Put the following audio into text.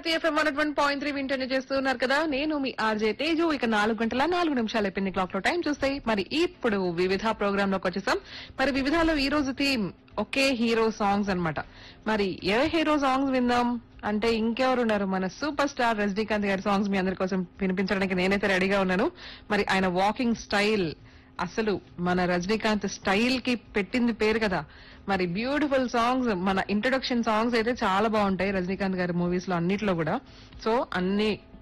భారతీయ FM one one point three వింటనే చేస్తున్నారు కదా నేను మీ ఆర్జే తేజు ఇక నాలుగు గంటల నాలుగు నిమిషాలు అయిపోయింది క్లాక్ లో టైం చూస్తే మరి ఇప్పుడు వివిధ ప్రోగ్రామ్ లోకి వచ్చేసాం మరి వివిధాలో ఈ రోజు థీమ్ ఒకే హీరో సాంగ్స్ అన్నమాట మరి ఏ హీరో సాంగ్స్ విందాం అంటే ఇంకెవరు ఉన్నారు మన సూపర్ స్టార్ రజనీకాంత్ గారి సాంగ్స్ మీ అందరి కోసం వినిపించడానికి నేనైతే రెడీగా ఉన్నాను మరి ఆయన వాకింగ్ స్టైల్ అసలు మన రజనీకాంత్ స్టైల్ కి పెట్టింది పేరు కదా మరి బ్యూటిఫుల్ సాంగ్స్ మన ఇంట్రొడక్షన్ సాంగ్స్ అయితే చాలా బాగుంటాయి రజనీకాంత్ గారి మూవీస్ లో అన్నిట్లో కూడా సో అన్ని